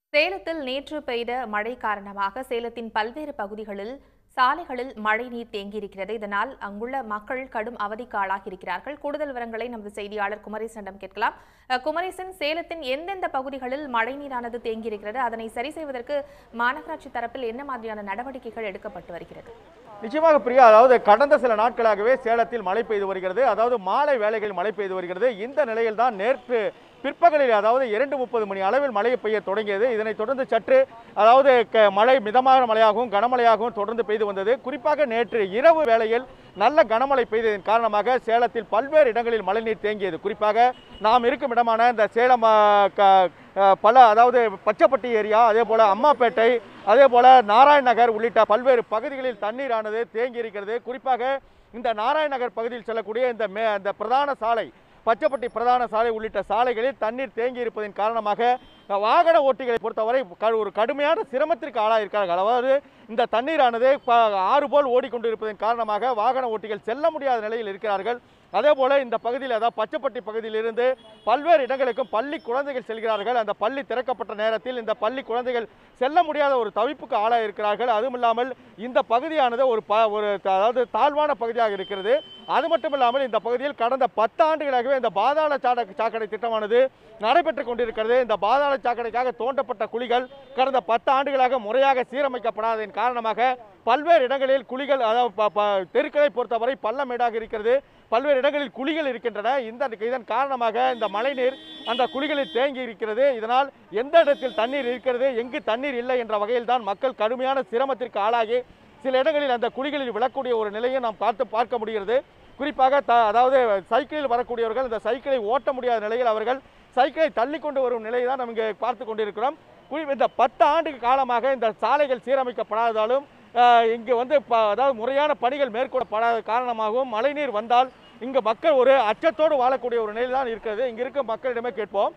சேலத்தில் நேற்று பெய்த மழை காரணமாக சேலத்தின் பல்வேறு பகுதிகளில் சாலைகளில் மழை நீர் தேங்கியிருக்கிறது இதனால் அங்குள்ள மக்கள் கடும் அவதிக்கு ஆளாகியிருக்கிறார்கள் கூடுதல் விவரங்களை நமது செய்தியாளர் குமரேசனிடம் கேட்கலாம் அஹ், குமரேசன் சேலத்தின் எந்தெந்த பகுதிகளில் மழை நீரானது தேங்கியிருக்கிறது அதனை சரி செய்வதற்கு மாநகராட்சி தரப்பில் என்ன மாதிரியான நடவடிக்கைகள் எடுக்கப்பட்டு வருகிறது நிச்சயமாக பிரியா அதாவது கடந்த சில நாட்களாகவே சேலத்தில் மழை பெய்து வருகிறது அதாவது மாலை வேளைகளில் மழை பெய்து வருகிறது இந்த நிலையில் தான் நேற்று பிற்பகலில் அதாவது இரண்டு முப்பது மணி அளவில் மழை பெய்ய தொடங்கியது இதனைத் தொடர்ந்து சற்று அதாவது க- மழை மிதமான மழையாகவும் கனமழையாகவும் தொடர்ந்து பெய்து வந்தது குறிப்பாக நேற்று இரவு வேளையில் நல்ல கனமழை பெய்ததன் காரணமாக சேலத்தில் பல்வேறு இடங்களில் மழைநீர் தேங்கியது குறிப்பாக நாம் இருக்கும் இடமான இந்த சேலம் ஆ, க- அஹ் பல அதாவது பச்சைப்பட்டி ஏரியா அதே போல அம்மாப்பேட்டை அதே போல நாராயண் நகர் உள்ளிட்ட பல்வேறு பகுதிகளில் தண்ணீரானது தேங்கி இருக்கிறது குறிப்பாக இந்த நாராயண் நகர் பகுதியில் செல்லக்கூடிய இந்த மே இந்த பிரதான சாலை பச்சைப்பட்டி பிரதான சாலை உள்ளிட்ட சாலைகளில் தண்ணீர் தேங்கி இருப்பதன் காரணமாக அஹ், வாகன ஓட்டிகளை பொறுத்தவரை க- ஒரு கடுமையான சிரமத்திற்கு ஆளாயிருக்கிறார்கள் அதாவது இந்த தண்ணீரானது ப- ஆறு போல் ஓடிக்கொண்டிருப்பதன் காரணமாக வாகன ஓட்டிகள் செல்ல முடியாத நிலையில் இருக்கிறார்கள் அதே போல இந்த பகுதியில் அதாவது பச்சைப்பட்டி பகுதியிலிருந்து பல்வேறு இடங்களுக்கும் பள்ளி குழந்தைகள் செல்கிறார்கள் அந்த பள்ளி திறக்கப்பட்ட நேரத்தில் இந்த பள்ளி குழந்தைகள் செல்ல முடியாத ஒரு தவிப்புக்கு ஆளாக இருக்கிறார்கள் அதுவும் இல்லாமல் இந்த பகுதியானது ஒரு ப ஒரு த- அதாவது தாழ்வான பகுதியாக இருக்கிறது அது மட்டும் இல்லாமல் இந்த பகுதியில் கடந்த பத்து ஆண்டுகளாகவே இந்த பாதாள சாட சாக்கடை திட்டமானது நடைபெற்று கொண்டிருக்கிறது இந்த பாதாள சாக்கடைக்காக தோண்டப்பட்ட குழிகள் கடந்த பத்து ஆண்டுகளாக முறையாக சீரமைக்கப்படாததன் காரணமாக பல்வேறு இடங்களில் குழிகள் அதாவது ப- ப- தெருக்களை பொறுத்தவரை பள்ளமேடாக இருக்கிறது பல்வேறு இடங்களில் குழிகள் இருக்கின்றன இந்த இதன் காரணமாக இந்த மழைநீர் அந்த குழிகளில் தேங்கி இருக்கிறது இதனால் எந்த இடத்தில் தண்ணீர் இருக்கிறது எங்கு தண்ணீர் இல்லை என்ற வகையில் தான் மக்கள் கடுமையான சிரமத்திற்கு ஆளாகி சில இடங்களில் அந்த குழிகளில் விழக்கூடிய ஒரு நிலையை நாம் பார்த்து பார்க்க முடிகிறது குறிப்பாக த அதாவது சைக்கிளில் வரக்கூடியவர்கள் இந்த சைக்கிளை ஓட்ட முடியாத நிலையில் அவர்கள் சைக்கிளை தள்ளி கொண்டு வரும் நிலையை தான் நம்ம இங்கே பார்த்து கொண்டிருக்கிறோம் குறி- இந்த பத்து ஆண்டு காலமாக இந்த சாலைகள் சீரமைக்கப்படாததாலும் அஹ், இங்கு வந்து ப- அதாவது முறையான பணிகள் மேற்கொள்ளப்படாத காரணமாகவும் மழைநீர் வந்தால் இங்கு மக்கள் ஒரு அச்சத்தோடு வாழக்கூடிய ஒரு நிலை தான் இருக்கிறது இங்க இருக்க மக்களிடமே கேட்போம்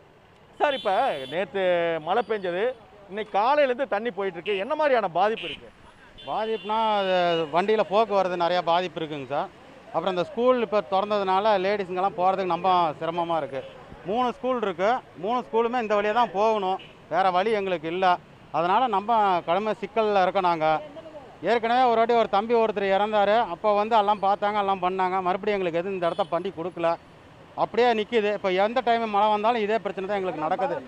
சார் இப்போ நேற்று மழை பெஞ்சது இன்னைக்கு காலையிலேருந்து தண்ணி போயிட்டு இருக்கு என்ன மாதிரியான பாதிப்பு இருக்கு பாதிப்புனா வண்டியில் போக்குவரத்து நிறையா பாதிப்பு இருக்குங்க சார் அப்புறம் இந்த ஸ்கூல் இப்போ திறந்ததுனால லேடிஸுங்கெல்லாம் போகிறதுக்கு ரொம்ப சிரமமாக இருக்குது மூணு ஸ்கூல் இருக்குது மூணு ஸ்கூலுமே இந்த வழியாக தான் போகணும் வேறு வழி எங்களுக்கு இல்லை அதனால் நம்ம கடமை சிக்கலில் இருக்கோம் நாங்கள் ஏற்கனவே ஒரு வாட்டி ஒரு தம்பி ஒருத்தர் இறந்தார் அப்போ வந்து எல்லாம் பார்த்தாங்க எல்லாம் பண்ணாங்க மறுபடியும் எங்களுக்கு எதுவும் இந்த இடத்த பண்ணி கொடுக்கல அப்படியே நிற்கிது இப்போ எந்த டைம் மழை வந்தாலும் இதே பிரச்சனை தான் எங்களுக்கு நடக்குது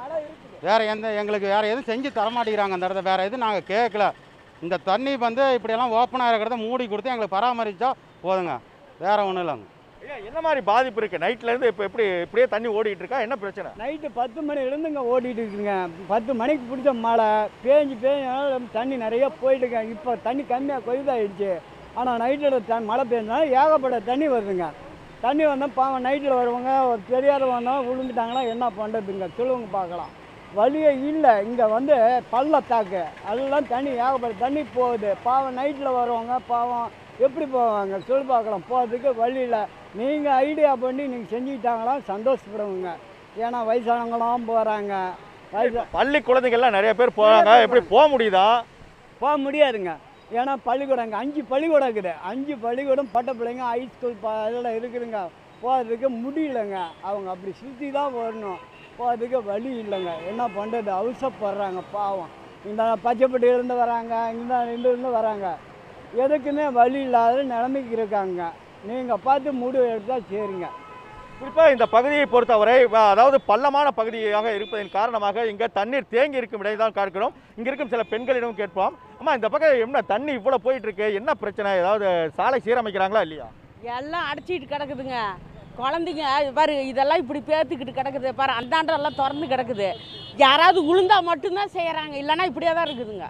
வேறு எந்த எங்களுக்கு வேறு எதுவும் செஞ்சு தரமாட்டேங்கிறாங்க அந்த இடத்த வேறு எதுவும் நாங்கள் கேட்கல இந்த தண்ணி வந்து இப்படியெல்லாம் ஓப்பனாக இருக்கிறத மூடி கொடுத்து எங்களுக்கு பராமரித்தா போதுங்க வேறு ஒன்றும் இல்லைங்க ஐயா, என்ன மாதிரி பாதிப்பு இருக்கு நைட்ல இருந்து இப்போ எப்படி இப்படியே தண்ணி ஓடிட்டு இருக்கா என்ன பிரச்சனை நைட்டு பத்து மணிலேருந்து இங்கே ஓடிட்டு இருக்குங்க பத்து மணிக்கு பிடிச்ச மழை பேஞ்சு பேஞ்சனால தண்ணி நிறைய போயிட்டுங்க இப்போ தண்ணி கம்மியாக கொய்தாயிடுச்சு ஆனால் நைட்டில் த மழை பெஞ்சனால ஏகப்பட்ட தண்ணி வருதுங்க தண்ணி வந்தால் பாவம் நைட்டில் வருவாங்க ஒரு தெரியாதவங்க வந்தாலும் விழுந்துட்டாங்கன்னா என்ன பண்ணுறதுங்க சொல்லுவாங்க பார்க்கலாம் வழியே இல்லை இங்கே வந்து பள்ளத்தாக்கு அதெல்லாம் தண்ணி ஏகப்பட்ட தண்ணி போகுது பாவம் நைட்டில் வருவாங்க பாவம் எப்படி போவாங்க சொல்லி பார்க்கலாம் போகிறதுக்கு வழி இல்லை நீங்கள் ஐடியா பண்ணி நீங்கள் செஞ்சுக்கிட்டாங்களா சந்தோஷப்படுவோங்க ஏன்னா வயசானவங்களாம் போகிறாங்க வயசு பள்ளி குழந்தைகள்லாம் நிறைய பேர் போறாங்க எப்படி போக முடியுதா போக முடியாதுங்க ஏன்னா பள்ளிக்கூடம் இங்கே அஞ்சு பள்ளிக்கூடம் இருக்குது அஞ்சு பள்ளிக்கூடம் பட்ட பிள்ளைங்க ஹை ஸ்கூல் ப இதெல்லாம் இருக்குதுங்க போகிறதுக்கு முடியலங்க அவங்க அப்படி சுற்றி தான் வரணும் போகிறதுக்கு வழி இல்லைங்க என்ன பண்ணுறது அவசரப்படுறாங்க பாவம் இந்த பச்சைப்பட்டியிலேருந்து வராங்க இந்த இருந்து வராங்க எதுக்குமே வழி இல்லாத நிலைமைக்கு இருக்காங்க நீங்கள் பார்த்து முடிவு எடுத்தால் சரிங்க குறிப்பா இந்த பகுதியை பொறுத்தவரை வ- அதாவது பள்ளமான பகுதியாக இருப்பதன் காரணமாக இங்க தண்ணீர் தேங்கி இருக்கும் இடையே தான் பார்க்கிறோம் இங்க இருக்கும் சில பெண்களிடம் கேட்போம் அம்மா இந்த பக்கம் என்ன தண்ணி இவ்வளவு போயிட்டு இருக்கு என்ன பிரச்சனை ஏதாவது சாலை சீரமைக்கிறாங்களா இல்லையா எல்லாம் அடைச்சிட்டு கிடக்குதுங்க குழந்தைங்க இது பாரு இதெல்லாம் இப்படி பேத்துக்கிட்டு கிடக்குது பாரு அந்தாண்டெல்லாம் திறந்து கிடக்குது யாராவது உளுந்தா மட்டும்தான் செய்கிறாங்க இல்லைன்னா இப்படியே தான் இருக்குதுங்க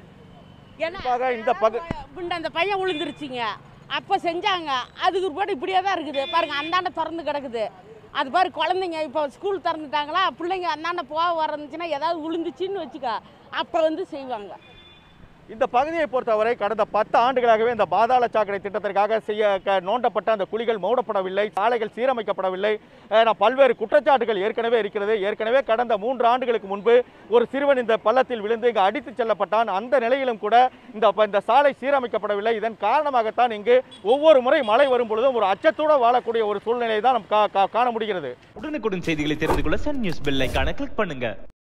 ஏன்னா குறிப்பாக இந்த பகு பின்ன அந்த பையன் விழுந்துருச்சுங்க அப்போ செஞ்சாங்க அதுக்கு ஒரு இப்படியே தான் இருக்குது பாருங்க அந்தாண்ட திறந்து கிடக்குது அது பாரு குழந்தைங்க இப்போ ஸ்கூல் திறந்துட்டாங்களா பிள்ளைங்க அந்தாண்ட போக வரந்துச்சுன்னா ஏதாவது விழுந்துச்சின்னு வச்சுக்க அப்போ வந்து செய்வாங்க இந்த பகுதியை பொறுத்தவரை கடந்த பத்து ஆண்டுகளாகவே இந்த பாதாள சாக்கடை திட்டத்திற்காக செய்ய க- நோண்டப்பட்ட அந்த குழிகள் மூடப்படவில்லை சாலைகள் சீரமைக்கப்படவில்லை அஹ், நான் பல்வேறு குற்றச்சாட்டுகள் ஏற்கனவே இருக்கிறது ஏற்கனவே கடந்த மூன்று ஆண்டுகளுக்கு முன்பு ஒரு சிறுவன் இந்த பள்ளத்தில் விழுந்து இங்கு அடித்துச் செல்லப்பட்டான் அந்த நிலையிலும் கூட இந்த ப- இந்த சாலை சீரமைக்கப்படவில்லை இதன் காரணமாகத்தான் இங்கு ஒவ்வொரு முறை மழை வரும் பொழுதும் ஒரு அச்சத்தோடு வாழக்கூடிய ஒரு சூழ்நிலையை தான் நாம் கா- கா- காண முடிகிறது உடனுக்குடன் செய்திகளை தெரிந்து கொள்ள சன் நியூஸ் பெல் ஐகானை கிளிக் பண்ணுங்க